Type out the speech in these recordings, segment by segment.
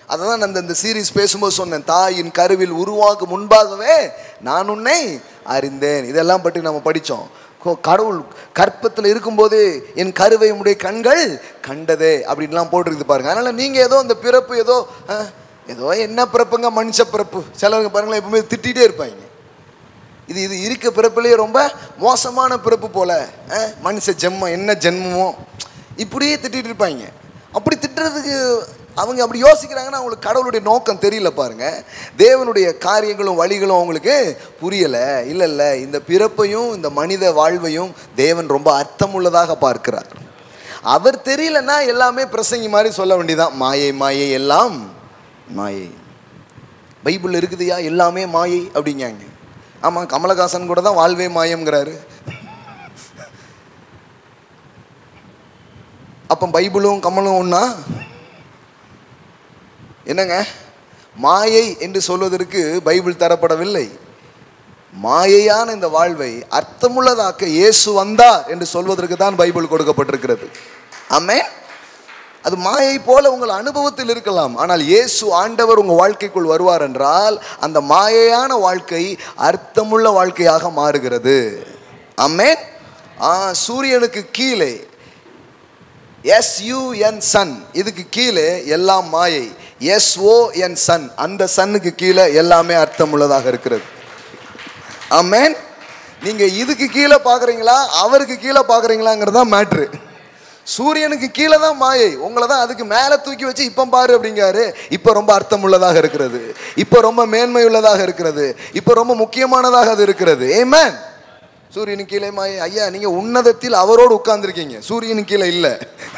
அதை தான் நான் இந்த- இந்த சீரீஸ் பேசும்போது சொன்னேன் தாயின் கருவில் உருவாகும் முன்பாகவே நான் உன்னை அறிந்தேன் இதெல்லாம் பற்றி நம்ம படித்தோம் கடவுள் கற்பத்தில் இருக்கும்போது என் கருவை உடைய கண்கள் கண்டதே அப்படின்லாம் போட்டிருக்குது பாருங்க அதனால நீங்க ஏதோ இந்த பிறப்பு ஏதோ அஹ், ஏதோ என்ன பிறப்புங்க மனுஷ பிறப்பு சிலருங்க பாருங்களேன் எப்பவுமே திட்டிகிட்டே இருப்பாங்க இது இது இருக்க பிறப்புலேயே ரொம்ப மோசமான பிறப்பு போல அஹ், மனுஷ ஜென்மம் என்ன ஜென்மமோ இப்படியே திட்டிட்டு இருப்பாங்க அப்படி திட்டுறதுக்கு அவங்க அப்படி யோசிக்கிறாங்கன்னா அவங்களுக்கு கடவுளுடைய நோக்கம் தெரியல பாருங்க தேவனுடைய காரியங்களும் வழிகளும் அவங்களுக்கு புரியல இல்லை இல்லை இந்த பிறப்பையும் இந்த மனித வாழ்வையும் தேவன் ரொம்ப அர்த்தமுள்ளதாக பார்க்கிறார் அவர் தெரியலன்னா எல்லாமே பிரசங்கி மாதிரி சொல்ல வேண்டியதான் மாயை மாயை எல்லாம் மாயை பைபிள் இருக்குதுயா எல்லாமே மாயை அப்படிங்காங்க ஆமாம் கமலஹாசன் கூட தான் வாழ்வே மாயம்ங்கிறாரு அப்போ பைபிளும் கமலும் ஒன்றா என்னங்க மாயை என்று சொல்வதற்கு பைபிள் தரப்படவில்லை மாயையான இந்த வாழ்வை அர்த்தமுள்ளதாக்க இயேசு வந்தார் என்று சொல்வதற்கு தான் பைபிள் கொடுக்கப்பட்டிருக்கிறது ஆமென் அது மாயை போல உங்கள் அனுபவத்தில் இருக்கலாம் ஆனால் இயேசு ஆண்டவர் உங்கள் வாழ்க்கைக்குள் வருவார் என்றால் அந்த மாயையான வாழ்க்கை அர்த்தமுள்ள வாழ்க்கையாக மாறுகிறது ஆமென் ஆ சூரியனுக்கு கீழே எஸ்யூஎன் சன் இதுக்கு கீழே எல்லாம் மாயை எஸ்ஓஎன் சன் அந்த சன்னுக்கு கீழே எல்லாமே அர்த்தமுள்ளதாக இருக்கிறது ஆமென் நீங்க இதுக்கு கீழே பார்க்குறீங்களா அவருக்கு கீழே பார்க்குறீங்களாங்கிறது தான் மேட்ரு சூரியனுக்கு கீழே தான் மாயை உங்களை தான் அதுக்கு மேலே தூக்கி வச்சு இப்போ பாரு அப்படிங்காரு இப்போ ரொம்ப அர்த்தமுள்ளதாக இருக்கிறது இப்போ ரொம்ப மேன்மை உள்ளதாக இருக்கிறது இப்போ ரொம்ப முக்கியமானதாக அது இருக்கிறது ஏமேன் சூரியனுக்கு கீழே மாயை ஐயா நீங்கள் உன்னதத்தில் அவரோடு உட்கார்ந்துருக்கீங்க சூரியனுக்கு கீழே இல்லை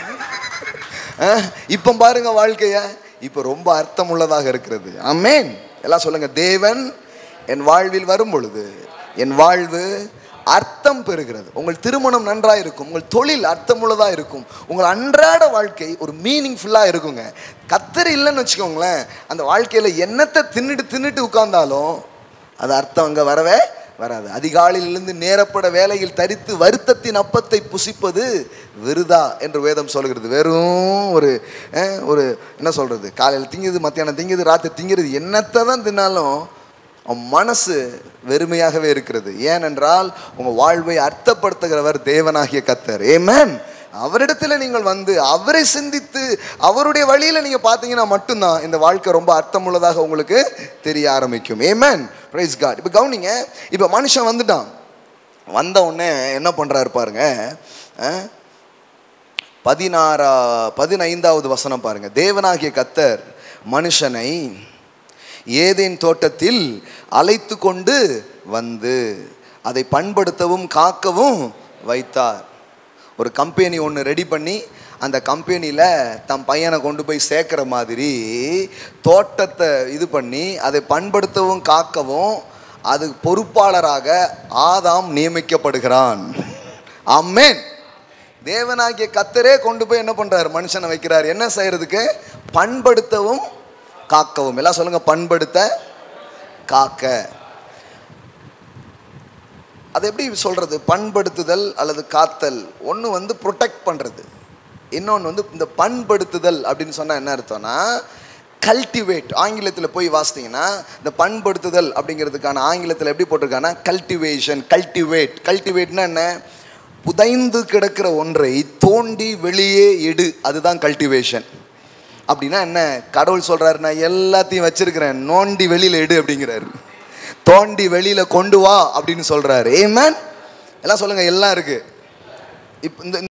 இப்போ பாருங்க வாழ்க்கைய இப்போ ரொம்ப அர்த்தமுள்ளதாக இருக்கிறது ஆமென் எல்லாம் சொல்லுங்க தேவன் என் வாழ்வில் வரும் பொழுது என் வாழ்வு அர்த்தம் பெறுகிறது உங்கள் திருமணம் நன்றாக இருக்கும் உங்கள் தொழில் அர்த்தமுள்ளதாக இருக்கும் உங்கள் அன்றாட வாழ்க்கை ஒரு மீனிங்ஃபுல்லாக இருக்குங்க கத்தர் இல்லைன்னு வச்சுக்கோங்களேன் அந்த வாழ்க்கையில் என்னத்தை தின்னுட்டு தின்னுட்டு உட்கார்ந்தாலும் அது அர்த்தம் அங்கே வரவே வராது அதிகாலையிலிருந்து நேரப்பட வேலையில் தரித்து வருத்தத்தின் அப்பத்தை புசிப்பது விருதா என்று வேதம் சொல்கிறது வெறும் ஒரு அஹ், ஒரு என்ன சொல்கிறது காலையில் திங்குது மத்தியானம் திங்குது ராத்திரி திங்கிறது என்னத்தை தான் தின்னாலும் அவன் மனசு வெறுமையாகவே இருக்கிறது ஏனென்றால் உங்கள் வாழ்வை அர்த்தப்படுத்துகிறவர் தேவனாகிய கத்தர் ஏமேன் அவரிடத்துல நீங்கள் வந்து அவரை சிந்தித்து அவருடைய வழியில் நீங்கள் பார்த்தீங்கன்னா மட்டும்தான் இந்த வாழ்க்கை ரொம்ப அர்த்தமுள்ளதாக உங்களுக்கு தெரிய ஆரம்பிக்கும் ஏமேன் பிரைஸ் காட் இப்போ கவனிங்க இப்போ மனுஷன் வந்துட்டான் வந்த உடனே என்ன பண்ணுறாரு பாருங்க அஹ், பதினாறா பதினைந்தாவது வசனம் பாருங்க தேவனாகிய கத்தர் மனுஷனை ஏதேன் தோட்டத்தில் அழைத்து கொண்டு வந்து அதை பண்படுத்தவும் காக்கவும் வைத்தார் ஒரு கம்பெனி ஒன்று ரெடி பண்ணி அந்த கம்பெனியில் தம் பையனை கொண்டு போய் சேர்க்குற மாதிரி தோட்டத்தை இது பண்ணி அதை பண்படுத்தவும் காக்கவும் அது பொறுப்பாளராக ஆதாம் நியமிக்கப்படுகிறான் ஆமென் தேவனாகிய கத்தரே கொண்டு போய் என்ன பண்றாரு மனுஷனை வைக்கிறார் என்ன செய்யறதுக்கு பண்படுத்தவும் காக்கவும் எல்லாம் சொல்லுங்க பண்படுத்த காக்க அது எப்படி சொல்றது பண்படுத்துதல் அல்லது காத்தல் ஒன்று வந்து ப்ரொடெக்ட் பண்ணுறது இன்னொன்று வந்து இந்த பண்படுத்துதல் அப்படின்னு சொன்னால் என்ன அர்த்தம்னா கல்டிவேட் ஆங்கிலத்தில் போய் வாசித்தீங்கன்னா இந்த பண்படுத்துதல் அப்படிங்கிறதுக்கான ஆங்கிலத்தில் எப்படி போட்டிருக்காங்கன்னா கல்டிவேஷன் கல்டிவேட் கல்டிவேட்னா என்ன புதைந்து கிடக்கிற ஒன்றை தோண்டி வெளியே எடு அதுதான் கல்டிவேஷன் அப்படின்னா என்ன கடவுள் சொல்றாரு நான் எல்லாத்தையும் வச்சிருக்கிறேன் நோண்டி வெளியில எடு அப்படிங்கிறாரு தோண்டி வெளியில கொண்டு வா அப்படின்னு சொல்றாரு ஏமேன் எல்லாம் சொல்லுங்க எல்லாம் இருக்கு இப்போ இந்த